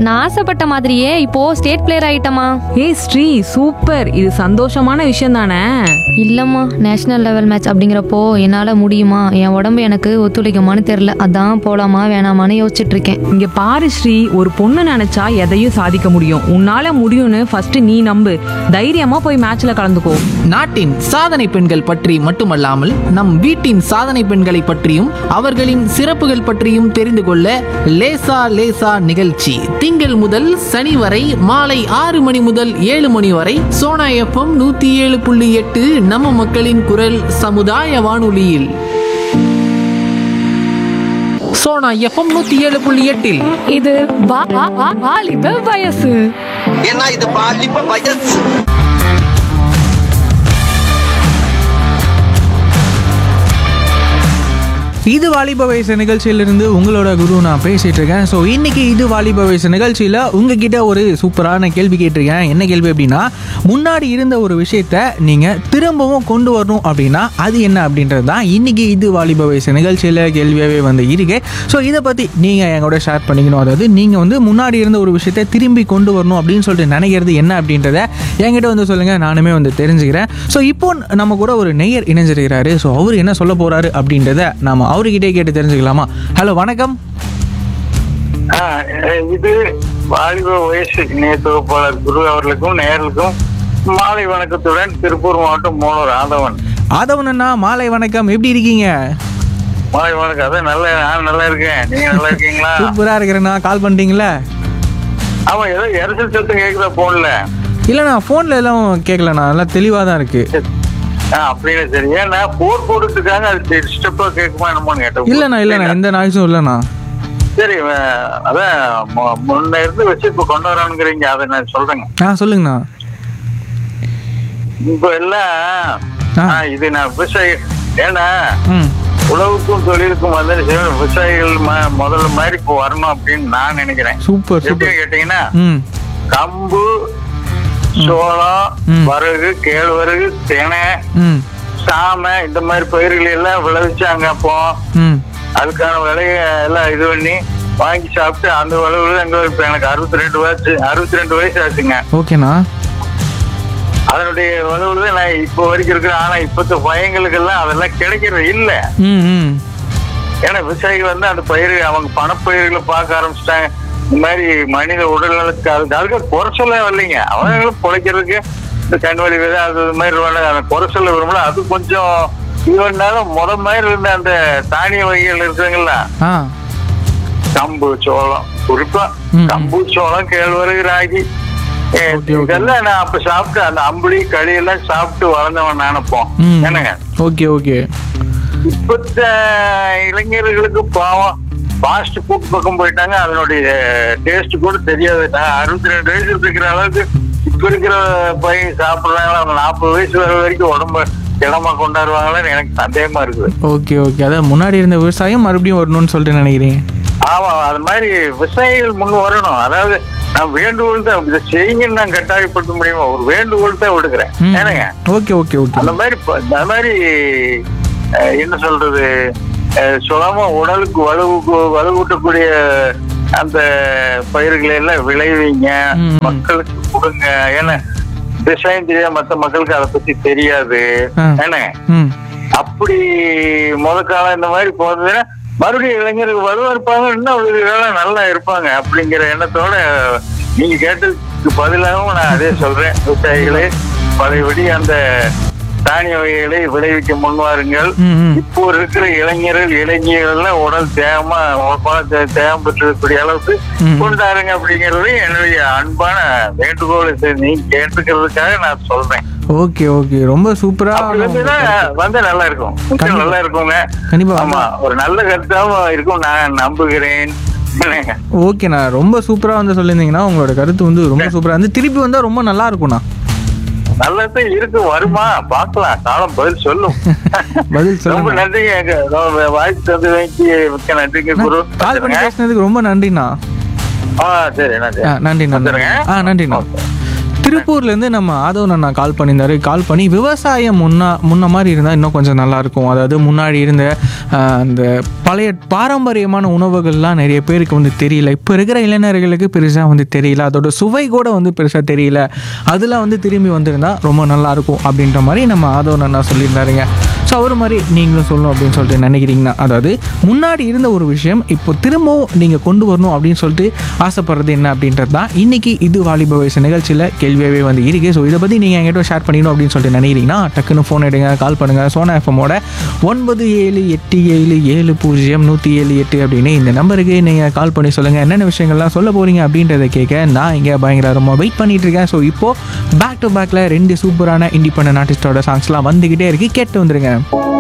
நான் ஆசைப்பட்ட மாதிரியே இப்போ ஸ்டேட் பிளேயர் ஆயிட்டமா ஏய் ஸ்ரீ சூப்பர் இது சந்தோஷமான விஷயம் தானே இல்லம்மா நேஷனல் லெவல் மேட்ச் அப்படிங்கிறப்போ என்னால முடியுமா என் உடம்பு எனக்கு ஒத்துழைக்குமான்னு தெரியல அதான் போலாமா வேணாமான்னு யோசிச்சுட்டு இருக்கேன் இங்க பாரு ஸ்ரீ ஒரு பொண்ணு நினைச்சா எதையும் சாதிக்க முடியும் உன்னால முடியும்னு ஃபர்ஸ்ட் நீ நம்பு தைரியமா போய் மேட்ச்ல கலந்துக்கோ நாட்டின் சாதனை பெண்கள் பற்றி மட்டுமல்லாமல் நம் வீட்டின் சாதனை பெண்களை பற்றியும் அவர்களின் சிறப்புகள் பற்றியும் தெரிந்து கொள்ள லேசா லேசா நிகழ்ச்சி திங்கள் முதல் சனி வரை மாலை ஆறு மணி முதல் ஏழு மணி வரை சோனா எஃப்எம் நூத்தி ஏழு புள்ளி எட்டு நம்ம மக்களின் குரல் சமுதாய வானொலியில் சோனா எஃப்எம் நூத்தி ஏழு புள்ளி எட்டில் இது வா- வா- வா- வாலிப வயசு ஏன்னா இது பாலிப்ப வயசு இது வாலிப வயசு நிகழ்ச்சியிலிருந்து உங்களோட குரு நான் பேசிட்டு இருக்கேன் ஸோ இன்னைக்கு இது வாலிப வயசு நிகழ்ச்சியில் உங்ககிட்ட ஒரு சூப்பரான கேள்வி கேட்டிருக்கேன் என்ன கேள்வி அப்படின்னா முன்னாடி இருந்த ஒரு விஷயத்த நீங்கள் திரும்பவும் கொண்டு வரணும் அப்படின்னா அது என்ன அப்படின்றது தான் இன்னைக்கு இது வாலிப வயசு நிகழ்ச்சியில் கேள்வியாகவே வந்து இருக்கு ஸோ இதை பற்றி நீங்கள் என் கூட ஷேர் பண்ணிக்கணும் அதாவது நீங்கள் வந்து முன்னாடி இருந்த ஒரு விஷயத்த திரும்பி கொண்டு வரணும் அப்படின்னு சொல்லிட்டு நினைக்கிறது என்ன அப்படின்றத என்கிட்ட வந்து சொல்லுங்கள் நானுமே வந்து தெரிஞ்சுக்கிறேன் ஸோ இப்போ நம்ம கூட ஒரு நெய்யர் இணைஞ்சிருக்கிறாரு ஸோ அவர் என்ன சொல்ல போகிறாரு அப்படின்றத நாம அவர்கிட்டே கேட்டு தெரிஞ்சுக்கலாமா ஹலோ வணக்கம் ஆ, இது வாலிப வயசு இணைய தொகுப்பாளர் குரு அவர்களுக்கும் நேயர்களுக்கும் மாலை வணக்கத்துடன் திருப்பூர் மாவட்டம் மூலூர் ஆதவன் ஆதவனண்ணா மாலை வணக்கம் எப்படி இருக்கீங்க மாலை வணக்கம் அதான் நல்ல நான் நல்லா இருக்கேன் நீங்க நல்லா இருக்கீங்களா சூப்பராக இருக்கிறேண்ணா கால் பண்ணிட்டீங்களா ஆமா ஏதோ எரிசல் சத்தம் கேக்குதா போன்ல இல்லைண்ணா ஃபோனில் எல்லாம் கேட்கலண்ணா நல்லா தெளிவாக தான் இருக்குது அப்படின்னு சரி ஏன்னா போர் போட்டுருக்காங்க அது டிஸ்டர்பா கேட்குமா என்னமோன்னு கேட்டேன் இல்லைண்ணா இல்லைண்ணா எந்த நாய்ஸும் இல்லைண்ணா சரி அஹ், அதான் மு- முன்ன இருந்து வச்சு இப்ப கொண்டு வரானுங்கிறீங்க அதை நான் சொல்றேங்க ஆ சொல்லுங்கண்ணா இப்ப எல்லாம் ஆ. ஆ, இது நான் விவசாயி ஏன்னா ம் உழவுக்கும் தொழிலுக்கும் வந்து சில விவசாயிகள் ம- முதல்ல மாதிரி இப்போ வரணும் அப்படின்னு நான் நினைக்கிறேன் சூப்பர் எப்படி சூப்பர் கேட்டீங்கன்னா ம் கம்பு சோளம் ம். வரகு கேழ்வரகு தினை ம் சாமை இந்த மாதிரி பயிர்கள் எல்லாம் விளைவிச்சாங்க அப்போ ம் அதுக்கான விலைய எல்லாம் இது பண்ணி வாங்கி சாப்பிட்டு அந்த விளைவுல எங்க இப்ப எனக்கு அறுபத்தி ரெண்டு வயசு அறுபத்தி ரெண்டு வயசு ஆச்சுங்க ஓகேண்ணா அதனுடைய விளைவுல தான் நான் இப்போ வரைக்கும் இருக்கிறேன் ஆனா இப்பத்த பையங்களுக்கு எல்லாம் அதெல்லாம் கிடைக்கிறது இல்லை ம் ம் ஏன்னா விவசாயிகள் வந்து அந்த பயிர் அவங்க பணப்பயிர்களை பார்க்க ஆரம்பிச்சிட்டாங்க இந்த மாதிரி மனித உடல்நலத்துக்கு அதுக்கு அதுக்கு குறை சொல்ல வரலைங்க அவங்களும் பிழைக்கிறதுக்கு இந்த கண்வழி விதை அது இது மாதிரி வேணும் அந்த குறை சொல்ல விரும்பல அது கொஞ்சம் இது பண்ணாலும் முத மாதிரி இருந்த அந்த தானிய வகைகள் இருக்குதுங்களா ஆ கம்பு சோளம் குறிப்பா ம். கம்பு சோளம் கேழ்வரகு ராகி ஏ, Okay, okay. இதெல்லாம் நான் அப்ப சாப்பிட்டு அந்த அம்புலி களி எல்லாம் சாப்பிட்டு வளர்ந்தவன் நினைப்போம் ம் என்னங்க ஓகே ஓகே இப்பத்த இளைஞர்களுக்கு பாவம் ஃபாஸ்ட் ஃபுட் பக்கம் போயிட்டாங்க அதனுடைய டேஸ்ட் கூட தெரியாது நான் அறுபத்தி ரெண்டு வயசு இருக்கிற அளவுக்கு இப்ப இருக்கிற பையன் சாப்பிடுறாங்களா அவங்க நாற்பது வயசு வர வரைக்கும் உடம்ப இடமா கொண்டாடுவாங்களான்னு எனக்கு சந்தேகமா இருக்குது ஓகே ஓகே அதான் முன்னாடி இருந்த விவசாயம் மறுபடியும் வரணும்னு சொல்லிட்டு நினைக்கிறீங்க ஆமா அது மாதிரி விவசாயிகள் முன் வரணும் அதாவது நான் வேண்டுகோள் தான் இதை செய்யுங்கன்னு நான் கட்டாயப்படுத்த முடியுமா ஒரு வேண்டுகோள் தான் விடுக்கிறேன் ம் ஏனுங்க ஓகே ஓகே ஓகே அந்த மாதிரி ப- அந்த மாதிரி அஹ், என்ன சொல்றது அஹ், சுலமா உடலுக்கு வலுவுக்கு வலுவூட்டக்கூடிய அந்த பயிர்களை எல்லாம் விளைவிங்க ம். மக்களுக்கு கொடுங்க ஏன்னா விவசாயம் தெரியாத மத்த மக்களுக்கு அதை பத்தி தெரியாது ஆ. ஏன்னா ம் அப்படி முத காலம் இந்த மாதிரி போனதுன்னா மறுபடியும் இளைஞர்கள் வலுவா இருப்பாங்க இன்னும் ஒரு வேலை நல்லா இருப்பாங்க அப்படிங்கிற எண்ணத்தோட நீங்க கேட்டதுக்கு பதிலாகவும் நான் அதே சொல்றேன் விவசாயிகளே பழையபடி அந்த தானிய வகைகளை விளைவிக்க முன்வாருங்கள் ம் ம் இப்போ இருக்கிற இளைஞர்கள் இளைஞர்கள் உடல் தேகமா பணம் தே- தேகம் பெற்றிருக்கக்கூடிய அளவுக்கு ம். கொண்டாருங்க அப்படிங்கிறது என்னுடைய அன்பான வேண்டுகோளை செ- நீங்க கேட்டுக்கிறதுக்காக நான் சொல்றேன் ஓகே ஓகே ரொம்ப சூப்பரா அப்படி வந்துன்னா வந்து நல்லா இருக்கும் கொஞ்சம் கண்டிப்பா. நல்லா இருக்குங்க கண்டிப்பா ஆமா ஒரு நல்ல கருத்தாவும் இருக்கும் நான் நம்புகிறேன் என்னங்க? ஓகேண்ணா ரொம்ப சூப்பரா வந்து சொல்லியிருந்தீங்கன்னா உங்களோட கருத்து வந்து ரொம்ப சூப்பரா வந்து திருப்பி வந்தா ரொம்ப நல்லா இருக்கும்ண்ணா நல்லதான் இருக்கு வருமா பார்க்கலாம் காலம் பதில் சொல்லும் பதில் ரொம்ப சொல்லுங்க நன்றிங்க எங்க ரொம்ப வாய்ப்பு தந்து வைக்கி மிக்க நன்றிங்க குரு கால் பண்ணி பேசுனதுக்கு ரொம்ப நன்றிண்ணா ஆ சரி நன்றி ஆ நன்றி நன்றி வந்துருங்க. ஆ நன்றிண்ணா திருப்பூர்லேருந்து நம்ம ஆதவன் அண்ணா கால் பண்ணியிருந்தாரு கால் பண்ணி விவசாயம் முன்னா முன்ன மாதிரி இருந்தால் இன்னும் கொஞ்சம் நல்லாயிருக்கும் அதாவது முன்னாடி இருந்த ஆஹ், அந்த பழைய பாரம்பரியமான உணவுகள்லாம் நிறைய பேருக்கு வந்து தெரியல இப்போ இருக்கிற இளைஞர்களுக்கு பெருசாக வந்து தெரியல அதோட சுவை கூட வந்து பெருசாக தெரியல அதெல்லாம் வந்து திரும்பி வந்திருந்தா ரொம்ப நல்லாயிருக்கும் அப்படின்ற மாதிரி நம்ம ஆதவன் அண்ணா சொல்லியிருந்தாருங்க ஸோ அவர் மாதிரி நீங்களும் சொல்லணும் அப்படின்னு சொல்லிட்டு நினைக்கிறீங்கன்னா அதாவது முன்னாடி இருந்த ஒரு விஷயம் இப்போ திரும்பவும் நீங்கள் கொண்டு வரணும் அப்படின்னு சொல்லிட்டு ஆசைப்படுறது என்ன அப்படின்றது தான் இன்னைக்கு இது வாலிப வயசு நிகழ்ச்சியில் கேள்வியாகவே வந்து இருக்கு ஸோ இதை பற்றி நீங்கள் என்கிட்ட ஷேர் பண்ணிக்கணும் அப்படின்னு சொல்லிட்டு நினைக்கிறீங்கன்னா டக்குன்னு ஃபோன் எடுங்க கால் பண்ணுங்கள் சோனா எஃப்எம்மோட ஒன்பது ஏழு எட்டு ஏழு ஏழு பூஜ்ஜியம் நூற்றி ஏழு எட்டு அப்படின்னு இந்த நம்பருக்கு நீங்கள் கால் பண்ணி சொல்லுங்கள் என்னென்ன விஷயங்கள்லாம் சொல்ல போகிறீங்க அப்படின்றத கேட்க நான் இங்கே பயங்கரமாக வெயிட் பண்ணிட்டு இருக்கேன் ஸோ இப்போது பேக் டு பேக்கில் ரெண்டு சூப்பரான இண்டிபெண்டன்ட் ஆர்டிஸ்டோட சாங்ஸ்லாம் வந்துக்கிட்டே இருக்கு கேட்டு வந்துருங்க